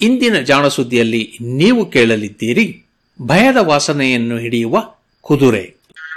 ಇಂದಿನ ಜಾಣಸುದ್ದಿಯಲ್ಲಿ ನೀವು ಕೇಳಲಿದ್ದೀರಿ ಭಯದ ವಾಸನೆಯನ್ನು ಹಿಡಿಯುವ ಕುದುರೆ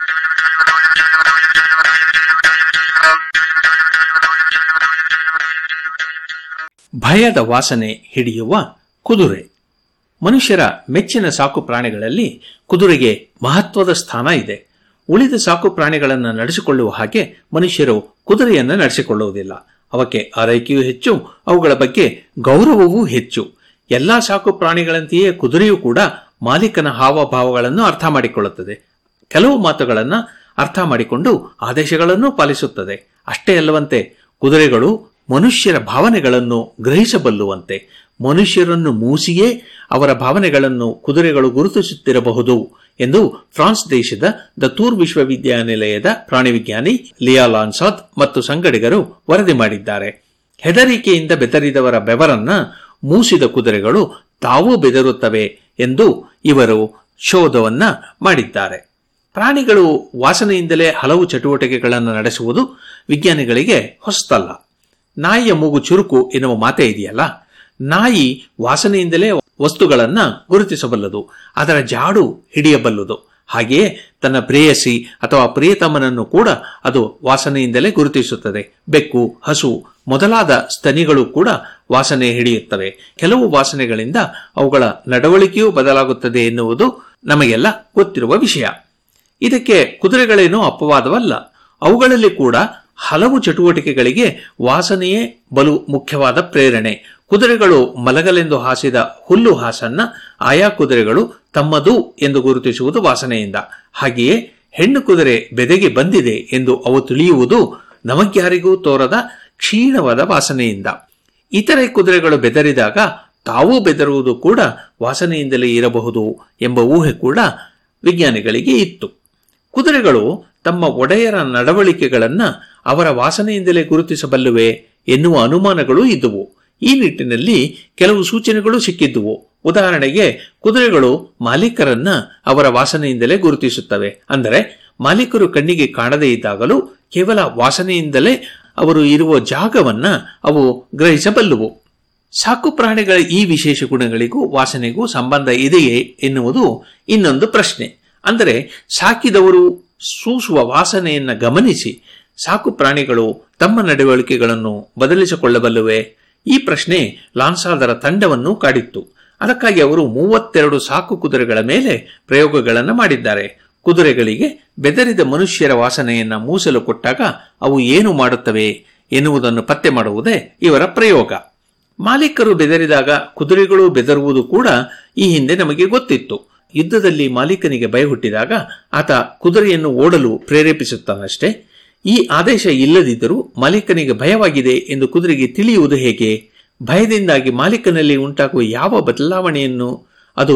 ಭಯದ ವಾಸನೆ ಹಿಡಿಯುವ ಕುದುರೆ ಮನುಷ್ಯರ ಮೆಚ್ಚಿನ ಸಾಕು ಪ್ರಾಣಿಗಳಲ್ಲಿ ಕುದುರೆಗೆ ಮಹತ್ವದ ಸ್ಥಾನ ಇದೆ ಉಳಿದ ಸಾಕು ಪ್ರಾಣಿಗಳನ್ನು ನಡೆಸಿಕೊಳ್ಳುವ ಹಾಗೆ ಮನುಷ್ಯರು ಕುದುರೆಯನ್ನು ನಡೆಸಿಕೊಳ್ಳುವುದಿಲ್ಲ ಅವಕ್ಕೆ ಆರೈಕೆಯೂ ಹೆಚ್ಚು ಅವುಗಳ ಬಗ್ಗೆ ಗೌರವವೂ ಹೆಚ್ಚು ಎಲ್ಲಾ ಸಾಕು ಪ್ರಾಣಿಗಳಂತೆಯೇ ಕುದುರೆಯೂ ಕೂಡ ಮಾಲೀಕನ ಹಾವಭಾವಗಳನ್ನು ಅರ್ಥ ಮಾಡಿಕೊಳ್ಳುತ್ತದೆ ಕೆಲವು ಮಾತುಗಳನ್ನು ಅರ್ಥ ಮಾಡಿಕೊಂಡು ಆದೇಶಗಳನ್ನು ಪಾಲಿಸುತ್ತದೆ ಅಷ್ಟೇ ಅಲ್ಲವಂತೆ ಕುದುರೆಗಳು ಮನುಷ್ಯರ ಭಾವನೆಗಳನ್ನು ಗ್ರಹಿಸಬಲ್ಲುವಂತೆ ಮನುಷ್ಯರನ್ನು ಮೂಸಿಯೇ ಅವರ ಭಾವನೆಗಳನ್ನು ಕುದುರೆಗಳು ಗುರುತಿಸುತ್ತಿರಬಹುದು ಎಂದು ಫ್ರಾನ್ಸ್ ದೇಶದ ದ ತೂರ್ ವಿಶ್ವವಿದ್ಯಾನಿಲಯದ ಪ್ರಾಣಿವಿಜ್ಞಾನಿ ಲಿಯಾ ಲಾನ್ಸಾದ್ ಮತ್ತು ಸಂಗಡಿಗರು ವರದಿ ಮಾಡಿದ್ದಾರೆ ಹೆದರಿಕೆಯಿಂದ ಬೆದರಿದವರ ಬೆವರನ್ನ ಮೂಸಿದ ಕುದುರೆಗಳು ತಾವೂ ಬೆದರುತ್ತವೆ ಎಂದು ಇವರು ಶೋಧವನ್ನ ಮಾಡಿದ್ದಾರೆ ಪ್ರಾಣಿಗಳು ವಾಸನೆಯಿಂದಲೇ ಹಲವು ಚಟುವಟಿಕೆಗಳನ್ನು ನಡೆಸುವುದು ವಿಜ್ಞಾನಿಗಳಿಗೆ ಹೊಸತಲ್ಲ ನಾಯಿಯ ಮೂಗು ಚುರುಕು ಎನ್ನುವ ಮಾತೇ ಇದೆಯಲ್ಲ ನಾಯಿ ವಾಸನೆಯಿಂದಲೇ ವಸ್ತುಗಳನ್ನ ಗುರುತಿಸಬಲ್ಲದು ಅದರ ಜಾಡು ಹಿಡಿಯಬಲ್ಲದು ಹಾಗೆಯೇ ತನ್ನ ಪ್ರೇಯಸಿ ಅಥವಾ ಪ್ರಿಯತಮನನ್ನು ಕೂಡ ಅದು ವಾಸನೆಯಿಂದಲೇ ಗುರುತಿಸುತ್ತದೆ ಬೆಕ್ಕು ಹಸು ಮೊದಲಾದ ಸ್ತನಿಗಳು ಕೂಡ ವಾಸನೆ ಹಿಡಿಯುತ್ತವೆ ಕೆಲವು ವಾಸನೆಗಳಿಂದ ಅವುಗಳ ನಡವಳಿಕೆಯೂ ಬದಲಾಗುತ್ತದೆ ಎನ್ನುವುದು ನಮಗೆಲ್ಲ ಗೊತ್ತಿರುವ ವಿಷಯ ಇದಕ್ಕೆ ಕುದುರೆಗಳೇನೂ ಅಪವಾದವಲ್ಲ ಅವುಗಳಲ್ಲಿ ಕೂಡ ಹಲವು ಚಟುವಟಿಕೆಗಳಿಗೆ ವಾಸನೆಯೇ ಬಲು ಮುಖ್ಯವಾದ ಪ್ರೇರಣೆ ಕುದುರೆಗಳು ಮಲಗಲೆಂದು ಹಾಸಿದ ಹುಲ್ಲು ಹಾಸನ್ನ ಆಯಾ ಕುದುರೆಗಳು ತಮ್ಮದು ಎಂದು ಗುರುತಿಸುವುದು ವಾಸನೆಯಿಂದ ಹಾಗೆಯೇ ಹೆಣ್ಣು ಕುದುರೆ ಬೆದೆಗೆ ಬಂದಿದೆ ಎಂದು ಅವು ತಿಳಿಯುವುದು ನಮಗ್ಯಾರಿಗೂ ತೋರದ ಕ್ಷೀಣವಾದ ವಾಸನೆಯಿಂದ ಇತರೆ ಕುದುರೆಗಳು ಬೆದರಿದಾಗ ತಾವೂ ಬೆದರುವುದು ಕೂಡ ವಾಸನೆಯಿಂದಲೇ ಇರಬಹುದು ಎಂಬ ಊಹೆ ಕೂಡ ವಿಜ್ಞಾನಿಗಳಿಗೆ ಇತ್ತು ಕುದುರೆಗಳು ತಮ್ಮ ಒಡೆಯರ ನಡವಳಿಕೆಗಳನ್ನ ಅವರ ವಾಸನೆಯಿಂದಲೇ ಗುರುತಿಸಬಲ್ಲುವೆ ಎನ್ನುವ ಅನುಮಾನಗಳು ಇದ್ದುವು ಈ ನಿಟ್ಟಿನಲ್ಲಿ ಕೆಲವು ಸೂಚನೆಗಳು ಸಿಕ್ಕಿದ್ದುವು ಉದಾಹರಣೆಗೆ ಕುದುರೆಗಳು ಮಾಲೀಕರನ್ನ ಅವರ ವಾಸನೆಯಿಂದಲೇ ಗುರುತಿಸುತ್ತವೆ ಅಂದರೆ ಮಾಲೀಕರು ಕಣ್ಣಿಗೆ ಕಾಣದೇ ಇದ್ದಾಗಲೂ ಕೇವಲ ವಾಸನೆಯಿಂದಲೇ ಅವರು ಇರುವ ಜಾಗವನ್ನ ಅವು ಗ್ರಹಿಸಬಲ್ಲುವು ಸಾಕು ಪ್ರಾಣಿಗಳ ಈ ವಿಶೇಷ ಗುಣಗಳಿಗೂ ವಾಸನೆಗೂ ಸಂಬಂಧ ಇದೆಯೇ ಎನ್ನುವುದು ಇನ್ನೊಂದು ಪ್ರಶ್ನೆ ಅಂದರೆ ಸಾಕಿದವರು ಸೂಸುವ ವಾಸನೆಯನ್ನ ಗಮನಿಸಿ ಸಾಕು ಪ್ರಾಣಿಗಳು ತಮ್ಮ ನಡವಳಿಕೆಗಳನ್ನು ಬದಲಿಸಿಕೊಳ್ಳಬಲ್ಲುವೆ ಈ ಪ್ರಶ್ನೆ ಲಾನ್ಸಾದರ ತಂಡವನ್ನು ಕಾಡಿತ್ತು ಅದಕ್ಕಾಗಿ ಅವರು ಮೂವತ್ತೆರಡು ಸಾಕು ಕುದುರೆಗಳ ಮೇಲೆ ಪ್ರಯೋಗಗಳನ್ನು ಮಾಡಿದ್ದಾರೆ ಕುದುರೆಗಳಿಗೆ ಬೆದರಿದ ಮನುಷ್ಯರ ವಾಸನೆಯನ್ನ ಮೂಸಲು ಕೊಟ್ಟಾಗ ಅವು ಏನು ಮಾಡುತ್ತವೆ ಎನ್ನುವುದನ್ನು ಪತ್ತೆ ಮಾಡುವುದೇ ಇವರ ಪ್ರಯೋಗ ಮಾಲೀಕರು ಬೆದರಿದಾಗ ಕುದುರೆಗಳು ಬೆದರುವುದು ಕೂಡ ಈ ಹಿಂದೆ ನಮಗೆ ಗೊತ್ತಿತ್ತು ಯುದ್ಧದಲ್ಲಿ ಮಾಲೀಕನಿಗೆ ಭಯ ಹುಟ್ಟಿದಾಗ ಆತ ಕುದುರೆಯನ್ನು ಓಡಲು ಪ್ರೇರೇಪಿಸುತ್ತಾನಷ್ಟೇ ಈ ಆದೇಶ ಇಲ್ಲದಿದ್ದರೂ ಮಾಲೀಕನಿಗೆ ಭಯವಾಗಿದೆ ಎಂದು ಕುದುರೆಗೆ ತಿಳಿಯುವುದು ಹೇಗೆ ಭಯದಿಂದಾಗಿ ಮಾಲೀಕನಲ್ಲಿ ಉಂಟಾಗುವ ಯಾವ ಬದಲಾವಣೆಯನ್ನು